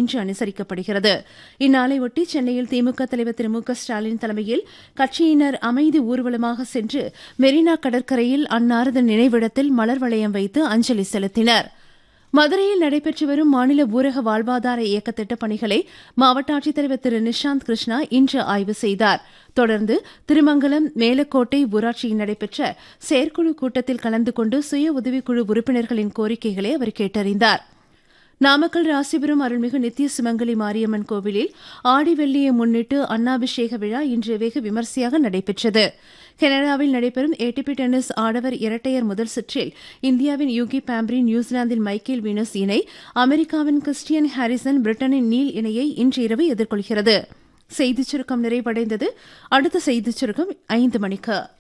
இன்று அனுசரிக்கப்படுகிறது இந்நாளையொட்டி சென்னையில் திமுக தலைவர் திரு மு க ஸ்டாலின் தலைமையில் கட்சியினர் அமைதி ஊர்வலமாக சென்று மெரினா கடற்கரையில் அன்னாரது நினைவிடத்தில் மலர் வளையம் வைத்து அஞ்சலி செலுத்தினர் மதுரையில் நடைபெற்று வரும் மாநில ஊரக வாழ்வாதார இயக்க திட்டப் பணிகளை மாவட்ட ஆட்சித்தலைவர் திரு நிஷாந்த் கிருஷ்ணா இன்று ஆய்வு செய்தார் தொடர்ந்து திருமங்கலம் மேலக்கோட்டை ஊராட்சியில் நடைபெற்ற செயற்குழு கூட்டத்தில் கலந்து கொண்டு சுய உதவிக்குழு உறுப்பினர்களின் கோரிக்கைகளை அவர் கேட்டறிந்தார் நாமக்கல் ராசிபுரம் அருள்மிகு நித்திய சுமங்கலி மாரியம்மன் கோவிலில் ஆடி வெள்ளியை முன்னிட்டு அன்னாபிஷேக விழா இன்று வெகு விமரிசையாக நடைபெற்றது கனடாவில் நடைபெறும் ஏடிபி டென்னிஸ் ஆடவர் இரட்டையர் முதல் சுற்றில் இந்தியாவின் யூகி பாம்ப்ரி நியூசிலாந்தின் மைக்கேல் வீனஸ் இணை அமெரிக்காவின் கிறிஸ்டியன் ஹாரிசன் பிரிட்டனின் நீல் இணையை இன்று இரவு எதிர்கொள்கிறது செய்திச் சுருக்கம் நிறைவடைந்தது அடுத்த செய்திச் சுருக்கம் ஐந்து மணிக்கு